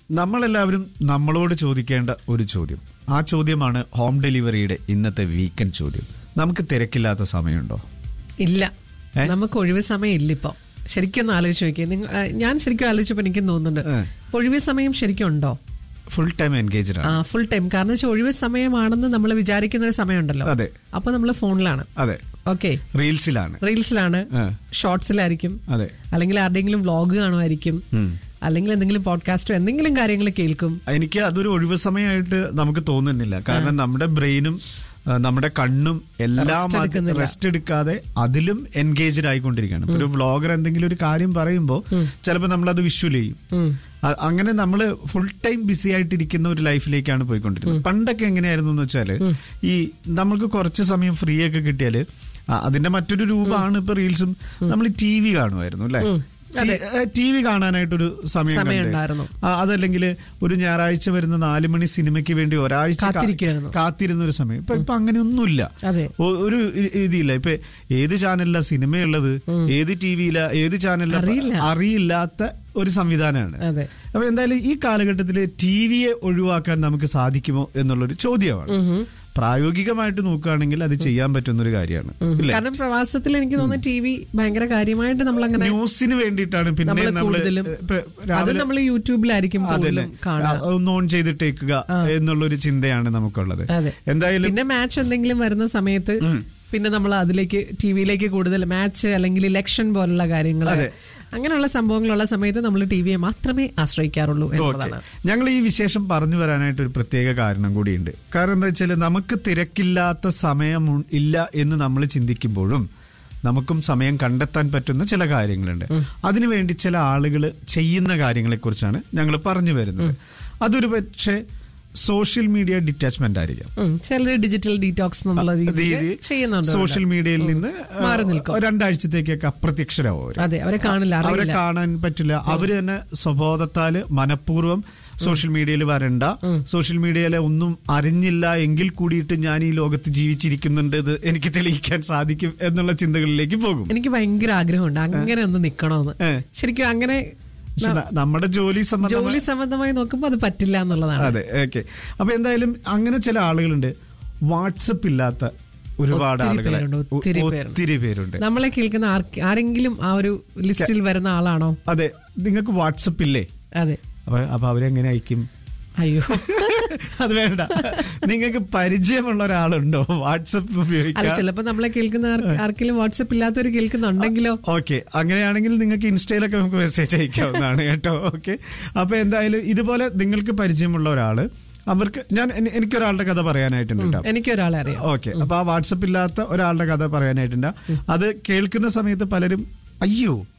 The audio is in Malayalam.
നമ്മളെല്ലാവരും നമ്മളോട് ചോദിക്കേണ്ട ഒരു ചോദ്യം ആ ചോദ്യമാണ് ഹോം ഡെലിവറിയുടെ ഇന്നത്തെ വീക്കെൻഡ് ചോദ്യം നമുക്ക് തിരക്കില്ലാത്ത സമയമുണ്ടോ ഇല്ല ഏ? നമുക്ക് ഒഴിവ് സമയം ഇല്ല ഇപ്പൊ ശരിക്കും ഒന്ന് ആലോചിച്ച് നോക്കിയേ നിങ്ങൾ ആ, ഞാൻ ശരിക്കും ആലോചിച്ചപ്പോ എനിക്ക് തോന്നുന്നുണ്ട് ഏ. ഒഴിവ് സമയം ശരിക്കും ഉണ്ടോ ഫുൾ ടൈം എൻഗേജ്ഡ് ആ ആണ് ഫുൾ ടൈം കാരണം വെച്ചാൽ ഒഴിവ് സമയമാണെന്ന് നമ്മൾ വിചാരിക്കുന്ന ഒരു സമയമുണ്ടല്ലോ അതെ. അപ്പൊ നമ്മൾ ഫോണിലാണ് അതെ ഓക്കെ റീൽസിലാണ് റീൽസിലാണ് ഏ. ഷോർട്സിലായിരിക്കും അതെ അല്ലെങ്കിൽ ആരുടെയെങ്കിലും വ്ളോഗ് കാണുമായിരിക്കും ഉം. അല്ലെങ്കിൽ എന്തെങ്കിലും പോഡ്കാസ്റ്റോ എന്തെങ്കിലും കാര്യങ്ങൾ കേൾക്കും എനിക്ക് അതൊരു ഒഴിവ് സമയമായിട്ട് നമുക്ക് തോന്നുന്നില്ല കാരണം നമ്മുടെ ബ്രെയിനും ആ, നമ്മുടെ കണ്ണും എല്ലാം Rest എടുക്കുന്നില്ല. റെസ്റ്റ് എടുക്കാതെ അതിലും എൻഗേജ്ഡ് ആയിക്കൊണ്ടിരിക്കുകയാണ് ഇപ്പൊ ഒരു വ്ളോഗർ എന്തെങ്കിലും ഒരു കാര്യം പറയുമ്പോൾ ചിലപ്പോൾ നമ്മൾ അത് വിഷ്വൽ ചെയ്യും അ- അങ്ങനെ നമ്മൾ ഫുൾ ടൈം ബിസി ആയിട്ടിരിക്കുന്ന ഒരു ലൈഫിലേക്കാണ് പോയിക്കൊണ്ടിരിക്കുന്നത് പണ്ടൊക്കെ എങ്ങനെയായിരുന്നു എന്ന് വെച്ചാല് ഈ നമുക്ക് കുറച്ച് സമയം ഫ്രീ ഒക്കെ കിട്ടിയാല് ആ, അതിന്റെ മറ്റൊരു രൂപമാണ് ഇപ്പൊ റീൽസും നമ്മൾ ടി വി കാണുമായിരുന്നു അല്ലെ ടി വി കാണാനായിട്ടൊരു സമയം സമയം കണ്ടേ. ഉണ്ടായിരുന്നു. ആ, അതല്ലെങ്കിൽ ഒരു ഞായറാഴ്ച വരുന്ന നാല് മണി സിനിമയ്ക്ക് വേണ്ടി ഒരാഴ്ച കാ- കാത്തിരിക്കുമായിരുന്നു. കാത്തിരുന്ന ഒരു സമയം ഇപ്പൊ ഇപ്പൊ അങ്ങനെയൊന്നുമില്ല അതെ. ഒ- ഒരു ഇ- ഇതില്ല ഇപ്പൊ ഏത് ചാനലിലാ സിനിമയുള്ളത് ഏത് ടിവിയിലാ ഏത് ചാനലിലാ അറിയില്ല. അറിയില്ലാത്ത ഒരു സംവിധാനമാണ് അതെ. അപ്പൊ എന്തായാലും ഈ കാലഘട്ടത്തിൽ ടി വിയെ ഒഴിവാക്കാൻ നമുക്ക് സാധിക്കുമോ എന്നുള്ളൊരു ചോദ്യമാണ് പ്രായോഗികമായിട്ട് നോക്കുകയാണെങ്കിൽ അത് ചെയ്യാൻ പറ്റുന്ന ഒരു കാര്യമാണ് ഇല്ലേ കാരണം പ്രവാസത്തിൽ എനിക്ക് തോന്നുന്നു ടി വി ഭയങ്കര കാര്യമായിട്ട് നമ്മൾ അങ്ങനെ ന്യൂസിന് വേണ്ടിയിട്ടാണ് പിന്നെ നമ്മള് നമ്മള് കൂടുതലും ഇപ്പൊ അത് രാവിലെ നമ്മൾ യൂട്യൂബിലായിരിക്കും അതല്ലേ കൂടുതലും കാണുക ഒന്ന് ഓൺ ചെയ്തിട്ടേക്കുക എന്നുള്ളൊരു ചിന്തയാണ് നമുക്കുള്ളത് അതെ. എന്തായാലും പിന്നെ മാച്ച് എന്തെങ്കിലും വരുന്ന സമയത്ത് പിന്നെ നമ്മൾ അതിലേക്ക് ടി വിയിലേക്ക് കൂടുതൽ മാച്ച് അല്ലെങ്കിൽ ഇലക്ഷൻ പോലുള്ള കാര്യങ്ങൾ അതെ. അങ്ങനെയുള്ള സംഭവങ്ങളുള്ള സമയത്ത് നമ്മൾ ടി വിയെ മാത്രമേ ആശ്രയിക്കാറുള്ളൂ ഓക്കെ എന്നുള്ളതാണ് ഞങ്ങൾ ഈ വിശേഷം പറഞ്ഞു വരാനായിട്ട് ഒരു പ്രത്യേക കാരണം കൂടിയുണ്ട് കാരണം എന്താ വെച്ചാൽ നമുക്ക് തിരക്കില്ലാത്ത സമയം ഉ- ഇല്ല എന്ന് നമ്മൾ ചിന്തിക്കുമ്പോഴും നമുക്കും സമയം കണ്ടെത്താൻ പറ്റുന്ന ചില കാര്യങ്ങളുണ്ട് അതിനുവേണ്ടി ചില ആളുകൾ ചെയ്യുന്ന കാര്യങ്ങളെ കുറിച്ചാണ് ഞങ്ങൾ പറഞ്ഞു വരുന്നത് അതൊരു പക്ഷേ സോഷ്യൽ മീഡിയ ഡിറ്റാച്ച്മെന്റ് ആയിരിക്കാം ഉം. ചിലര് ഡിജിറ്റൽ ഡീറ്റോക്സ് എന്നുള്ള രീതിയിൽ രീതി ചെയ്യുന്നുണ്ട് സോഷ്യൽ മീഡിയയിൽ നിന്ന് മാറി നിൽക്കും. രണ്ടാഴ്ചത്തേക്കൊക്കെ അപ്രത്യക്ഷരാവും അവര്. അതെ അവരെ കാണില്ല അവരെ അറിയില്ല കാണാൻ പറ്റില്ല അവര് തന്നെ സ്വബോധത്താല് മനഃപൂർവ്വം സോഷ്യൽ മീഡിയയിൽ വരണ്ട സോഷ്യൽ മീഡിയയിലെ ഒന്നും അറിഞ്ഞില്ല എങ്കിൽ കൂടിയിട്ട് ഞാൻ ഈ ലോകത്ത് ജീവിച്ചിരിക്കുന്നുണ്ട് ഇത് എനിക്ക് തെളിയിക്കാൻ സാധിക്കും എന്നുള്ള ചിന്തകളിലേക്ക് പോകും എനിക്ക് ഭയങ്കര ആഗ്രഹമുണ്ട് അങ്ങനെ ഒന്ന് നിക്കണമെന്ന് ഏ. ശരിക്കും അങ്ങനെ പക്ഷെ ന- നമ്മുടെ ജോലി സംബന്ധം ജോലി സംബന്ധമായി നോക്കുമ്പോൾ അത് പറ്റില്ല എന്നുള്ളതാണ് അതെ ഓക്കെ അപ്പൊ എന്തായാലും അങ്ങനെ ചില ആളുകളുണ്ട് വാട്സപ്പ് ഇല്ലാത്ത ഒരുപാട് ഒത്തിരി ആളുകളെ പേരുണ്ട്, ഒ- ഒത്തിരി പേരുണ്ട്. ഒത്തിരി പേരുണ്ട് നമ്മളെ കേൾക്കുന്ന ആർക്ക് ആരെങ്കിലും ആ ഒരു ലിസ്റ്റിൽ വരുന്ന ആളാണോ അതെ നിങ്ങൾക്ക് വാട്സപ്പ് ഇല്ലേ അതെ അപ്പൊ അപ്പൊ അവരെങ്ങനെ അയക്കും അയ്യോ അത് വേണ്ട നിങ്ങൾക്ക് പരിചയമുള്ള ഒരാളുണ്ടോ വാട്സപ്പ് അല്ല ഉപയോഗിക്കാൻ ചിലപ്പോ നമ്മളെ കേൾക്കുന്ന ആർ- ആർക്കെങ്കിലും വാട്സപ്പ് ഇല്ലാത്തവർ കേൾക്കുന്നുണ്ടെങ്കിലോ ഓക്കെ അങ്ങനെയാണെങ്കിൽ നിങ്ങൾക്ക് ഇൻസ്റ്റയിലൊക്കെ നമുക്ക് മെസ്സേജ് അയക്കാവുന്നതാണ് കേട്ടോ ഓക്കെ അപ്പൊ എന്തായാലും ഇതുപോലെ നിങ്ങൾക്ക് പരിചയമുള്ള ഒരാള് അവർക്ക് ഞാൻ എനി- എനിക്കൊരാളുടെ കഥ പറയാനായിട്ടുണ്ട് കേട്ടോ എനിക്കൊരാളെ അറിയാം ഓക്കെ അപ്പൊ ആ വാട്സപ്പ് ഇല്ലാത്ത ഒരാളുടെ കഥ പറയാനായിട്ടുണ്ട് അത് കേൾക്കുന്ന സമയത്ത് പലരും അയ്യോ